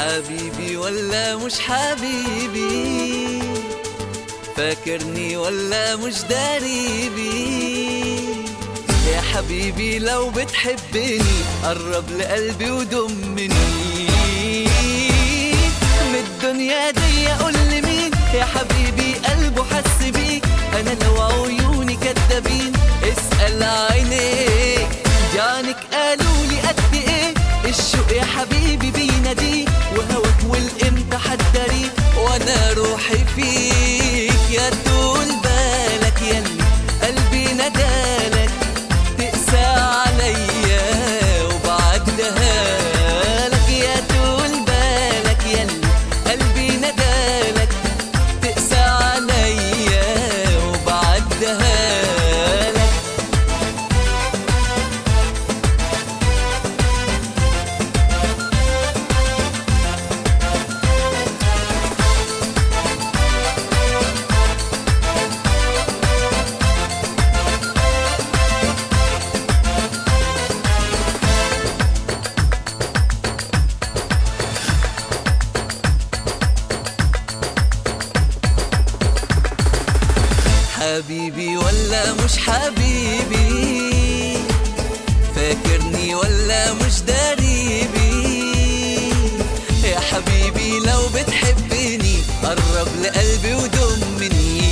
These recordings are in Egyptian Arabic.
حبيبي ولا مش حبيبي فاكرني ولا مش داريبي يا حبيبي لو بتحبني قرب لقلبي وضمني من الدنيا دي قول لي مين يا حبيبي قلبه حس بيك انا لو عيوني كدابين اسأل عينيك جانك قالوا لي قد ايه الشوق يا حبيبي بيناديك وهواك والامتى حداريك وانا روحي فيك يا طول بالك يلي قلبي ندالك تقسى عليا وبعدها لك يا طول بالك يلي قلبي ندالك تقسى عليا وبعدها لك حبيبي ولا مش حبيبي فاكرني ولا مش داريبي يا حبيبي لو بتحبني قرب لقلبي وضمني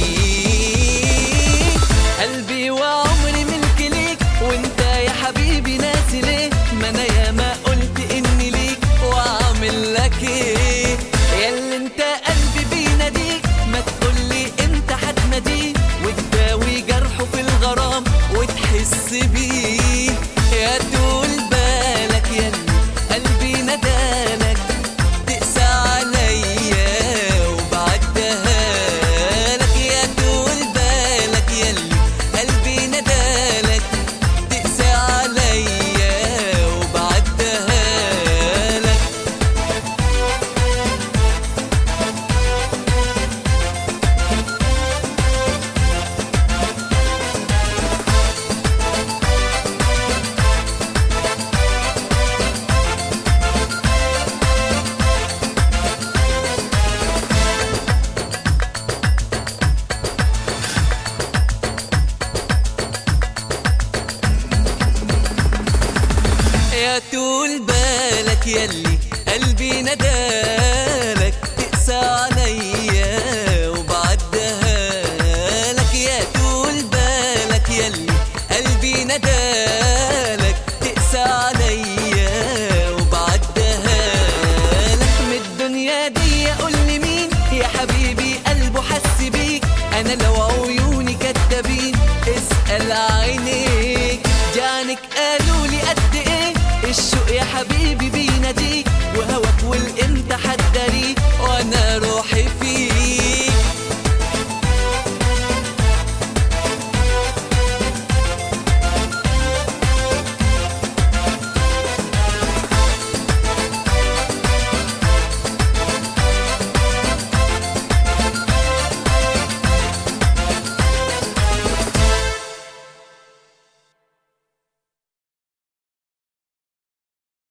قلبي وعمري ملك ليك وانت يا حبيبي ناسي ليه ما انا ياما قلت اني ليك واعمل لك ايه ياللي انت قلبي بيناديك ما تقولي امتى هتناديه وتداوي جرحه في الغرام وتحس بيه يا طول بالك ياللي قلبي ندالك تقسى عليا وبعدها لك يا طول بالك ياللي قلبي ندالك تقسى عليا وبعدها لك يا طول بالك يلي